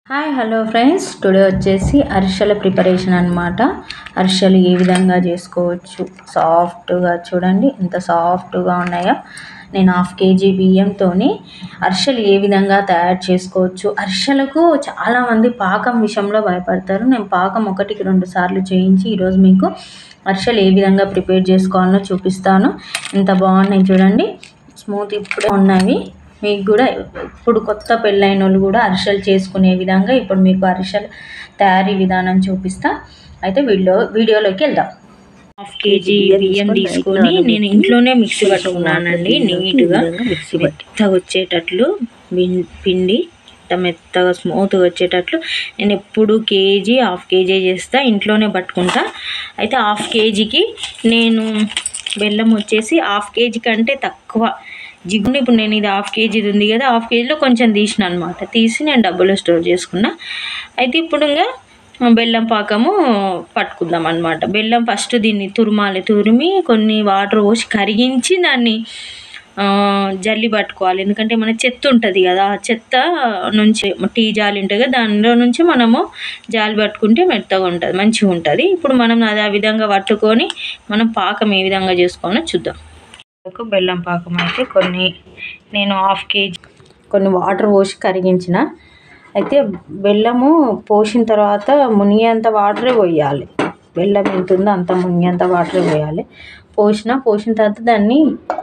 Hi hello friends today వచ్చేసి అరిసెల preparation అనమాట అరిసెలు ఏ విధంగా చేసుకోవచ్చు సాఫ్ట్గా చూడండి ఎంత సాఫ్ట్గా ఉన్నాయో నేను హాఫ్ కేజీ బియ్యంతో అరిసెలు ఏ విధంగా తయారు చేసుకోవచ్చు అరిసెలకు చాలామంది పాకం విషయంలో భయపడతారు నేను పాకం ఒకటికి రెండు సార్లు చేయించి ఈరోజు మీకు అరిసెలు ఏ విధంగా ప్రిపేర్ చేసుకోవాలో చూపిస్తాను ఎంత బాగున్నాయి చూడండి స్మూత్ ఇప్పుడే ఉన్నవి మీకు కూడా ఇప్పుడు కొత్త పెళ్ళైన వాళ్ళు కూడా అరిసెలు చేసుకునే విధంగా ఇప్పుడు మీకు అరిసెలు తయారీ విధానం చూపిస్తా అయితే వీడియో వీడియోలోకి వెళ్దాం హాఫ్ కేజీ బియ్యం తీసుకొని నేను ఇంట్లోనే మిక్సీ పట్టుకున్నానండి నీట్గా మిక్సీ పట్టి మెత్తగా వచ్చేటట్లు బిన్- పిండి ఇంత మెత్తగా స్మూత్గా వచ్చేటట్లు నేను ఎప్పుడు కేజీ హాఫ్ కేజీ చేస్తా ఇంట్లోనే పట్టుకుంటా అయితే హాఫ్ కేజీకి నేను బెల్లం వచ్చేసి హాఫ్ కేజీ కంటే తక్కువ జిగ్గుని ఇప్పుడు నేను ఇది హాఫ్ కేజీది ఉంది కదా హాఫ్ కేజీలో కొంచెం తీసిన అనమాట తీసి నేను డబ్బులో స్టోర్ చేసుకున్నా అయితే ఇప్పుడు ఇంకా బెల్లం పాకము పట్టుకుందాం అనమాట బెల్లం ఫస్ట్ దీన్ని తురుమాలి తురిమి కొన్ని వాటర్ పోసి కరిగించి దాన్ని ఆ, జల్లి పట్టుకోవాలి ఎందుకంటే మన చెత్త ఉంటుంది కదా ఆ చెత్త నుంచి టీ జాలి ఉంటుంది కదా దానిలో నుంచి మనము జాలి పట్టుకుంటే మెత్తగా ఉంటుంది మంచిగా ఉంటుంది ఇప్పుడు మనం అది ఆ విధంగా పట్టుకొని మనం పాకం ఏ విధంగా చేసుకోవాలో చూద్దాం ఒక బెల్లం పాకం అయితే కొన్ని నేను హాఫ్ కేజీ కొన్ని వాటర్ పోసి కరిగించిన అయితే బెల్లము పోసిన తర్వాత మునిగేంత వాటరే పోయాలి బెల్లం ఎంత ఉందో అంత మునిగేంత వాటరే పోయాలి పోసిన పోసిన తర్వాత దాన్ని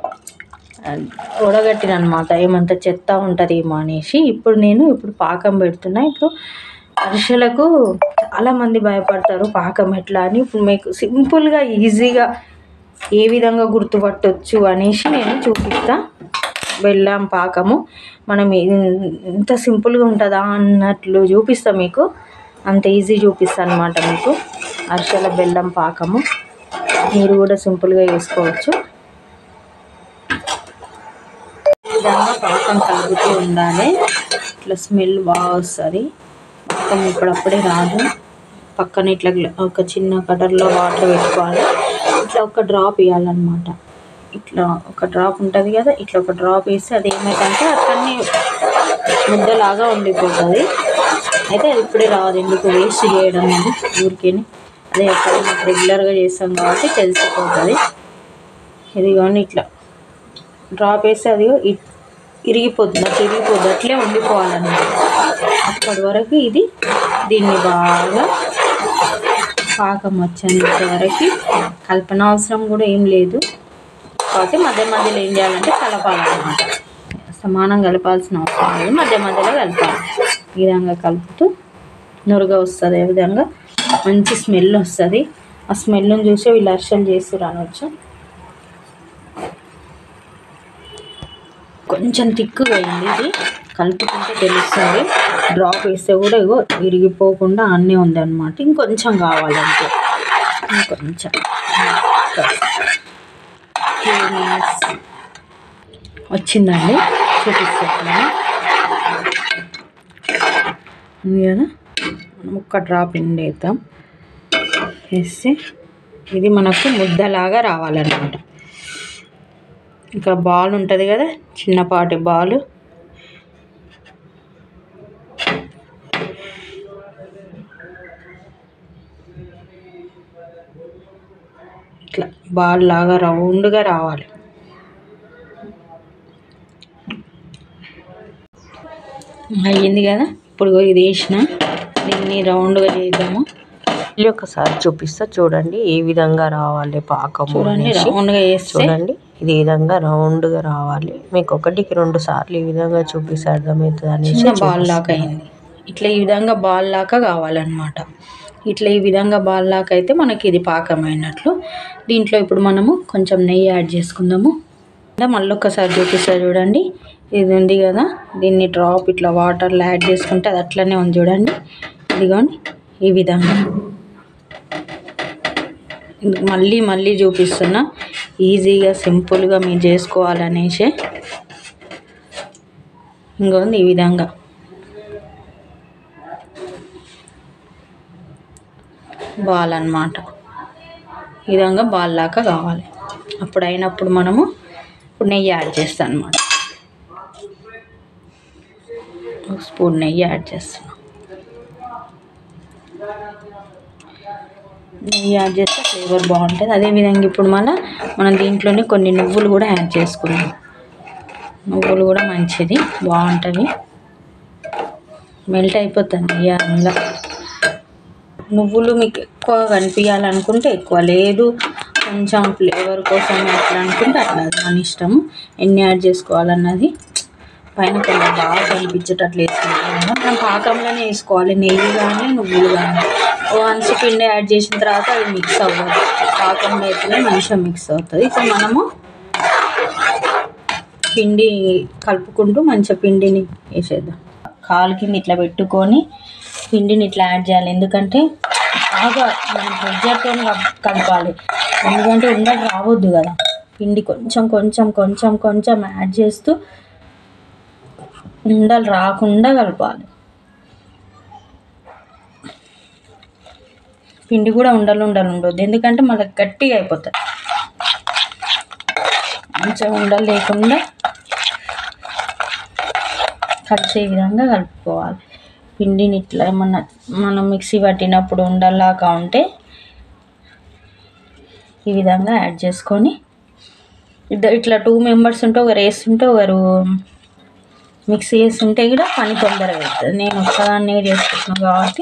ఉడగట్టిన అనమాట ఏమంత చెత్త ఉంటుందేమో అనేసి ఇప్పుడు నేను ఇప్పుడు పాకం పెడుతున్నా ఇప్పుడు అరిసెలకు చాలామంది భయపడతారు పాకం ఎట్లా అని ఇప్పుడు మీకు సింపుల్గా ఈజీగా ఏ విధంగా గుర్తుపట్టొచ్చు అనేసి నేను చూపిస్తా బెల్లం పాకము మనం ఇ- ఇంత సింపుల్గా ఉంటుందా అన్నట్లు చూపిస్తా మీకు అంత ఈజీ చూపిస్తా అనమాట మీకు అరిసెల బెల్లం పాకము మీరు కూడా సింపుల్గా చేసుకోవచ్చు ఈ విధంగా పాకం కలుగుతూ ఉండాలి ఇట్లా స్మెల్ బాగా వస్తుంది పాకం ఇప్పుడప్పుడే రాదు పక్కన ఇట్లా గ్ల- ఒక చిన్న కటర్లో వాటర్ పెట్టుకోవాలి ఇట్లా ఒక డ్రాప్ వేయాలన్నమాట ఇట్లా ఒక డ్రాప్ ఉంటుంది కదా ఇట్లా ఒక డ్రాప్ వేస్తే అది ఏమైందంటే అక్కడనే ముద్దలాగా ఉండిపోతుంది అయితే అది ఇప్పుడే రాదు ఎందుకు వేస్ట్ చేయడం అది ఊరికేనే అదే ఎక్కడ రెగ్యులర్గా చేస్తాం కాబట్టి తెలిసిపోతుంది ఇది కానీ ఇట్లా డ్రాప్ వేస్తే అది ఇ- ఇరిగిపోతుంది అట్లా ఇరిగిపోద్ది అట్లే ఉండిపోవాలన్నమాట అప్పటి వరకు ఇది దీన్ని బాగా పాకం వచ్చేంత వరకు కల్పన అవసరం కూడా ఏం లేదు కాబట్టి మధ్య మధ్యలో ఏం చేయాలంటే కలపాలన్నమాట సమానం కలపాల్సిన అవసరం లేదు మధ్య మధ్యలో కలపాలి ఈ విధంగా కలుపుతూ నురుగా వస్తుంది ఏ విధంగా మంచి స్మెల్ వస్తుంది ఆ స్మెల్ని చూసి వీళ్ళు అర్షలు చేస్తారు అనవచ్చు కొంచెం తిక్కుగా అయింది ఇది కలుపుకుంటే తెలుస్తుంది డ్రాప్ వేస్తే కూడా ఇగో విరిగిపోకుండా అన్నీ ఉంది అనమాట ఇంకొంచెం కావాలంటే ఇంకొంచెం Two minutes. వచ్చిందండి చూపిస్తాను ఉంది కదా మనం ఒక్క డ్రాప్ ఎండ్ వేద్దాం వేస్తే ఇది మనకు ముద్దలాగా రావాలన్నమాట ఇంకా బాల్ ఉంటుంది కదా చిన్నపాటి బాల్ ఇట్లా బాల్ లాగా రౌండ్గా రావాలి అయ్యింది కదా ఇప్పుడు ఇది వేసిన దీన్ని రౌండ్గా చేద్దాము మళ్ళీ ఒకసారి చూపిస్తా చూడండి ఏ విధంగా రావాలి పాకము చూడండి అనేసి. రౌండ్గా వేస్తే చూడండి ఇది ఈ విధంగా రౌండ్ గా రావాలి మీకు ఒకటికి రెండు సార్లు ఈ విధంగా చూపిస్తే అర్థమవుతుంది అనేసి చిన్న బాల్ చూపిస్తా. లాగా అయింది ఇట్లా ఈ విధంగా బాల్ లాగా కావాలన్నమాట ఇట్లా ఈ విధంగా బాల్ లాగా అయితే మనకి ఇది పాకమైనట్లు దీంట్లో ఇప్పుడు మనము కొంచెం నెయ్యి యాడ్ చేసుకుందాము మళ్ళీ ఒక్కసారి చూపిస్తా చూడండి ఇది ఉంది కదా దీన్ని డ్రాప్ ఇట్లా వాటర్లో యాడ్ చేసుకుంటే అది అట్లనే ఉంది చూడండి ఇదిగోండి ఈ విధంగా ఇది మళ్ళీ మళ్ళీ చూపిస్తున్నా ఈజీగా సింపుల్గా మీరు చేసుకోవాలనేసి ఇంకోండి ఈ విధంగా బాల్ అన్నమాట ఈ విధంగా బాల్ లాగా కావాలి అప్పుడు అయినప్పుడు మనము ఇప్పుడు నెయ్యి యాడ్ చేస్తాను అనమాట ఒక స్పూన్ నెయ్యి యాడ్ చేస్తున్నాం నెయ్యి యాడ్ చేస్తే ఫ్లేవర్ బాగుంటుంది అదేవిధంగా ఇప్పుడు మన మనం దీంట్లోనే కొన్ని నువ్వులు కూడా యాడ్ చేసుకున్నాం నువ్వులు కూడా మంచిది బాగుంటుంది మెల్ట్ అయిపోతుంది నెయ్యి అందులో నువ్వులు మీకు ఎక్కువ కనిపించాలనుకుంటే ఎక్కువ లేదు కొంచెం ఫ్లేవర్ కోసం అట్లా అనుకుంటే అట్లా అది మన ఇష్టం ఎన్ని యాడ్ చేసుకోవాలన్నది పైన కొంచెం బాగా కనిపించేటట్లు వేసుకుంటాం కదా మనం పాకంలోనే వేసుకోవాలి నెయ్యి కానీ నువ్వులు కానీ వన్స్ పిండి యాడ్ చేసిన తర్వాత అది మిక్స్ అవ్వదు పాకంలో అయితేనే మంచిగా మిక్స్ అవుతుంది ఇప్పుడు మనము పిండి కలుపుకుంటూ మంచిగా పిండిని వేసేద్దాం కాలు కింద ఇట్లా పెట్టుకొని పిండిని ఇట్లా యాడ్ చేయాలి ఎందుకంటే బాగా మనం ప్రెజర్తో కలపాలి ఎందుకంటే ఉండలు రావద్దు కదా పిండి కొంచెం కొంచెం కొంచెం కొంచెం యాడ్ చేస్తూ ఉండలు రాకుండా కలపాలి పిండి కూడా ఉండలు ఉండలు ఉండొద్దు ఎందుకంటే మళ్ళీ గట్టిగా అయిపోతుంది కొంచెం ఉండలు లేకుండా కలిసే విధంగా కలుపుకోవాలి పిండిని ఇట్లా ఏమన్నా మనం మిక్సీ పట్టినప్పుడు ఉండలాగా ఉంటే ఈ విధంగా యాడ్ చేసుకొని ఇద్దరు ఇట్లా టూ మెంబర్స్ ఉంటే ఒకరు వేస్తుంటే ఒకరు మిక్సీ చేస్తుంటే కూడా పని తొందరగా అవుతుంది నేను ఒక్కదాన్నే చేసుకుంటున్నాను కాబట్టి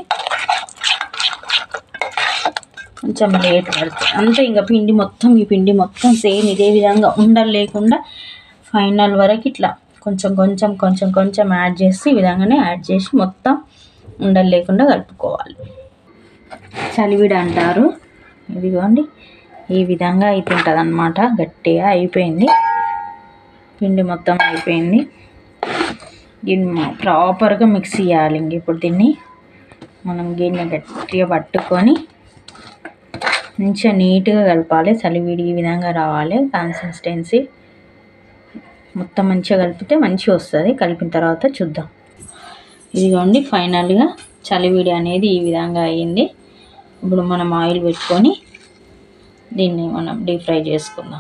కొంచెం లేట్ పడుతుంది అంతే ఇంకా పిండి మొత్తం ఈ పిండి మొత్తం సేమ్ ఇదే విధంగా ఉండలు లేకుండా ఫైనల్ వరకు ఇట్లా కొంచెం కొంచెం కొంచెం కొంచెం యాడ్ చేసి ఈ విధంగానే యాడ్ చేసి మొత్తం ఉండలు లేకుండా కలుపుకోవాలి చలివిడ అంటారు ఇదిగోండి ఈ విధంగా అవుతుంటుంది అనమాట గట్టిగా అయిపోయింది పిండి మొత్తం అయిపోయింది దీన్ని ప్రాపర్గా మిక్స్ చేయాలి ఇంక ఇప్పుడు దీన్ని మనం గిన్నె గట్టిగా పట్టుకొని మంచిగా నీట్గా కలపాలి చలివిడి ఈ విధంగా రావాలి కన్సిస్టెన్సీ మొత్తం మంచిగా కలిపితే మంచిగా వస్తుంది కలిపిన తర్వాత చూద్దాం ఇదిగోండి ఫైనల్గా చలివిడి అనేది ఈ విధంగా అయ్యింది ఇప్పుడు మనం ఆయిల్ పెట్టుకొని దీన్ని మనం డీప్ ఫ్రై చేసుకుందాం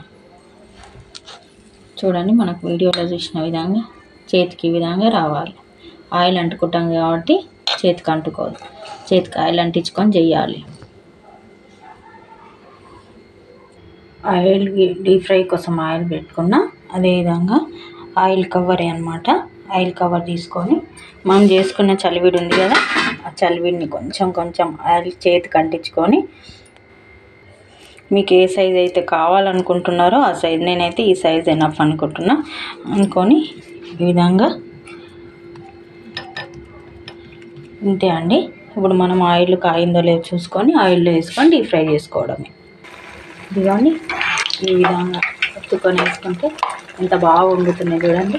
చూడండి మనకు వీడియోలో చూసిన విధంగా చేతికి ఈ విధంగా రావాలి ఆయిల్ అంటుకుంటాం కాబట్టి చేతికి అంటుకోదు చేతికి ఆయిల్ అంటించుకొని చెయ్యాలి ఆయిల్ డీప్ ఫ్రై కోసం ఆయిల్ పెట్టుకున్నా అదేవిధంగా ఆయిల్ కవర్ అనమాట ఆయిల్ కవర్ తీసుకొని మనం చేసుకున్న చలివిడి ఉంది కదా ఆ చలివిడిని కొంచెం కొంచెం ఆయిల్ చేతికి అంటించుకొని మీకు ఏ సైజ్ అయితే కావాలనుకుంటున్నారో ఆ సైజ్ నేనైతే ఈ సైజ్ ఎనఫ్ అనుకుంటున్నా అనుకొని ఈ విధంగా అంతే అండి ఇప్పుడు మనం ఆయిల్ కాయిందో లేదో చూసుకొని ఆయిల్లో వేసుకొని డీప్ ఫ్రై చేసుకోవడమే ఇదిగోండి ఈ విధంగా ఒత్తుకొని వేసుకుంటే ఎంత బాగా వండుతున్నాయి చూడండి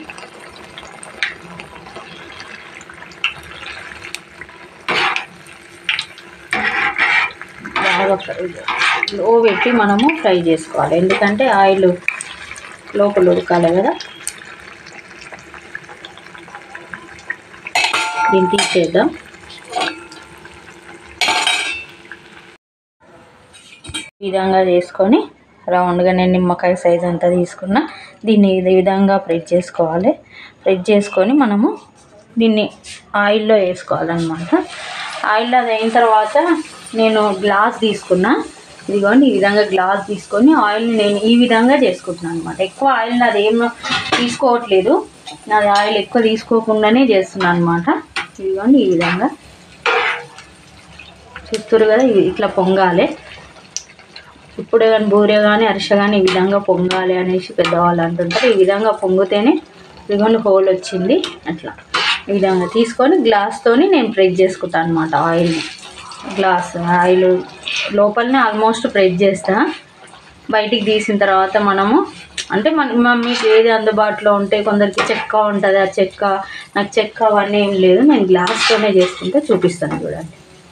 బాగా ఫ్రై లో పెట్టి మనము ఫ్రై చేసుకోవాలి ఎందుకంటే ఆయిల్ లోపల ఉడకాలి కదా దీన్ని తీసేద్దాం ఈ విధంగా చేసుకొని రౌండ్గా నేను నిమ్మకాయ సైజ్ అంతా తీసుకున్నా దీన్ని ఈ విధంగా ప్రెస్ చేసుకోవాలి ప్రెస్ చేసుకొని మనము దీన్ని ఆయిల్లో వేసుకోవాలన్నమాట ఆయిల్లో అది అయిన తర్వాత నేను గ్లాస్ తీసుకున్నా ఇదిగోండి ఈ విధంగా గ్లాస్ తీసుకొని ఆయిల్ని నేను ఈ విధంగా చేసుకుంటున్నాను అనమాట ఎక్కువ ఆయిల్ నాది ఏం తీసుకోవట్లేదు నాది ఆయిల్ ఎక్కువ తీసుకోకుండానే చేస్తున్నాను అనమాట ఇదిగోండి ఈ విధంగా చూస్తారు కదా ఇవి ఇట్లా పొంగాలి ఇప్పుడే కానీ బూరె కానీ అరిసె కానీ ఈ విధంగా పొంగాలి అనేసి పెద్దవాళ్ళు అంటుంటారు ఈ విధంగా పొంగితేనే ఇదిగోండి హోల్ వచ్చింది అట్లా ఈ విధంగా తీసుకొని గ్లాస్తోని నేను ప్రెస్ చేసుకుంటాను అనమాట ఆయిల్ని గ్లాస్ ఆయిల్ లోపలనే ఆల్మోస్ట్ ప్రెస్ చేస్తా బయటికి తీసిన తర్వాత మనము అంటే మన మన- మీకు ఏది అందుబాటులో ఉంటే కొందరికి చెక్క ఉంటుంది ఆ చెక్క నాకు చెక్క అవన్నీ ఏం లేదు నేను గ్లాస్తోనే చేసుకుంటే చూపిస్తాను చూడండి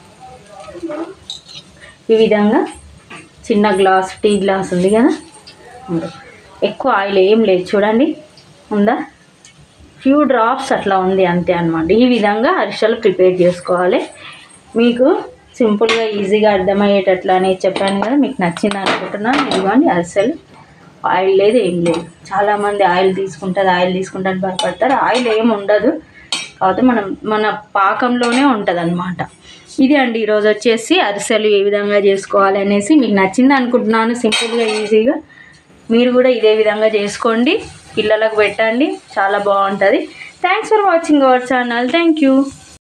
ఈ విధంగా చిన్న గ్లాస్ టీ గ్లాస్ ఉంది కదా ఉంది. ఎక్కువ ఆయిల్ ఏం లేదు చూడండి ఉందా ఫ్యూ డ్రాప్స్ అట్లా ఉంది అంతే అనమాట ఈ విధంగా అరిసెలు ప్రిపేర్ చేసుకోవాలి మీకు సింపుల్గా ఈజీగా అర్థమయ్యేటట్లు అనేది చెప్పాను కదా మీకు నచ్చింది అనుకుంటున్నాను ఇదిగోండి అరిసెలు ఆయిల్ లేదు ఏం లేదు చాలామంది ఆయిల్ తీసుకుంటారు ఆయిల్ తీసుకుంటారు భయపడతారు ఆయిల్ ఏం ఉండదు కాకపోతే మనం మన పాకంలోనే ఉంటుంది అనమాట ఇది అండి ఈరోజు వచ్చేసి అరిసెలు ఏ విధంగా చేసుకోవాలి అనేసి మీకు నచ్చింది అనుకుంటున్నాను సింపుల్గా ఈజీగా మీరు కూడా ఇదే విధంగా చేసుకోండి పిల్లలకు పెట్టండి చాలా బాగుంటుంది thanks for watching our channel thank you